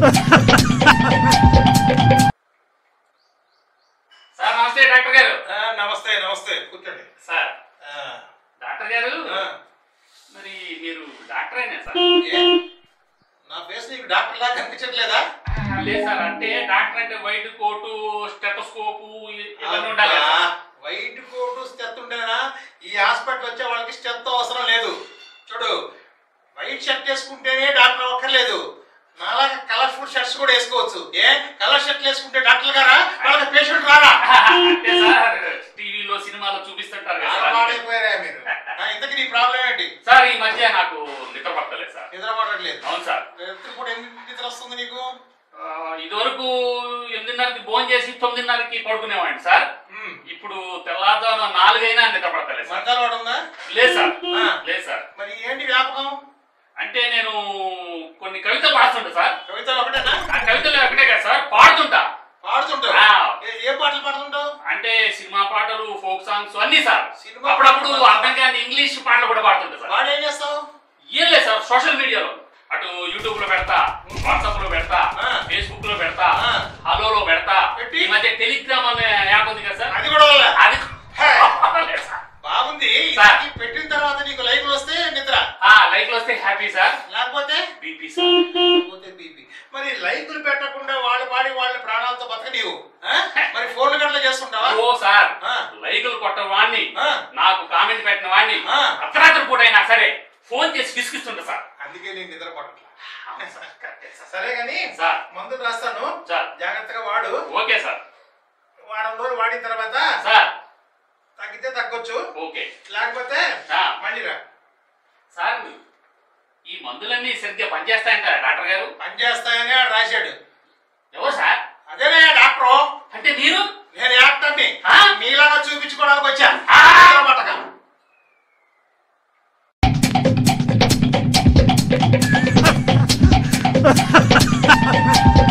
Sir నమస్తే doctor గారు ఆ, నమస్తే నమస్తే కూర్చోండి సార్ ఆ, డాక్టర్ గారు ఆ, మరి మీరు డాక్టర్ అయినా సార్ ఏ? నా ఫేస్ నీకు డాక్టర్ లాగా కనిపించట్లేదా లేదు సార్ అంటే డాక్టర్ అంటే వైట్ కోటు స్టెటోస్కోపు ఇవన్నీ ఉండాలి కదా ఆ, సార్. వైట్ కోటు స్టెత్ ఉండేనా ఈ హాస్పిటల్ వచ్చే వాళ్ళకి స్టెత్ అవసరం లేదు చూడు వైట్ షర్ట్ వేసుకుంటేనే డాక్టర్ అక్కర్లేదు నాలాగా కలర్ఫుల్ షర్ట్స్ కూడా వేసుకోవచ్చు ఏ కలర్ షర్ట్లు వేసుకుంటే డాక్టర్ గారా వాళ్ళకి పేషెంట్ రారా అంటే సార్ టీవీలో సినిమాలో చూపిస్తుంటారు కదా సార్. పాడైపోయారా మీరు ఆ, ఇంతకీ నీ ప్రాబ్లం ఏంటి సార్ ఈ మధ్య నాకు నిద్ర పట్టలేదు సార్ నిద్ర పడట్లేదు అవును సార్ రాత్రి పూట ఎన్ని నిద్ర వస్తుంది నీకు ఆ, ఇదివరకు ఎనిమిదిన్నరకి భోజనం చేసి తొమ్మిదిన్నరకి పడుకునేవాడిని సార్ మ్మ్. ఇప్పుడు తెల్లారుజామున నాలుగైనా నిద్ర పడతలేదు సార్ మంచాలు వాడు ఉందా లేదు సార్ ఆ. లేదు సార్ మరి ఏంటి వ్యాపకం అంటే నేను కొన్ని కవితలు పాడుతుంటా సార్ కవితలు ఒకటేనా ఆ కవితలు ఒకటే కదా సార్ పాడుతుంటా పాడుతుంటావు ఆ. ఏ- ఏ పాటలు పాడుతుంటావు అంటే సినిమా పాటలు ఫోక్ సాంగ్స్ అన్ని సార్ సినిమా అప్పుడప్పుడు పాటలు అర్థం కాని ఇంగ్లీష్ పాటలు కూడా పాడుతుంటా సార్ వాడు ఏం చేస్తావు ఏం లేదు సార్ సోషల్ మీడియాలో అటు యూట్యూబ్ లో పెడతా వాట్సాప్ లో పెడతా ఆ. ఫేస్బుక్ లో పెడతా ఆ. హలోలో పెడతా పెట్టి? ఈ మధ్య టెలిగ్రామ్ అనే యాప్ ఉంది కదా సార్ అది కూడా వల్ల అది హే. లేదు సార్. బాగుంది సార్. ఇది పెట్టిన తర్వాత నీకు లైఫ్ వస్తే నిద్ర ఆ లైక్లు వస్తే హ్యాపీ సార్ లేకపోతే బీపీ సార్ లేకపోతే బీపీ మరి లైకులు పెట్టకుండా వాళ్ళు పాడి వాళ్ళ ప్రాణాలతో బతక నీవు ఆ? మరి ఫోన్లు గట్ల చేసుకుంటావా ఓ సార్ ఆ. లైకులు కొట్టిన వాడిని ఆ. నాకు కామెంట్ పెట్టిన వాడిని ఆ. అర్ధరాత్రి పూట అయినా సరే ఫోన్ చేసి విసిగిస్తుంటా సార్ అందుకే నేను నిద్ర పడట్లా అవును సార్, కరెక్టే సార్. సరే గాని సార్ మందులు రాస్తాను సార్ జాగ్రత్తగా వాడు ఓకే సార్ వారం రోజులు వాడిన తర్వాత సార్ తగ్గితే తగ్గొచ్చు ఓకే లేకపోతే ఆ. మళ్ళీ రా సార్ ఈ మందులన్నీ సరిగ్గా పనిచేస్తాయంటారా డాక్టర్ గారు పని చేస్తాయని ఆడు రాశాడు ఎవరు సార్ అదేనే డాక్టరు అంటే మీరు నేను యాక్టర్ని ఆ? మీలాగా చూపించుకోవడానికి వచ్చా ఆ. నిద్ర పట్టక. ha ha ha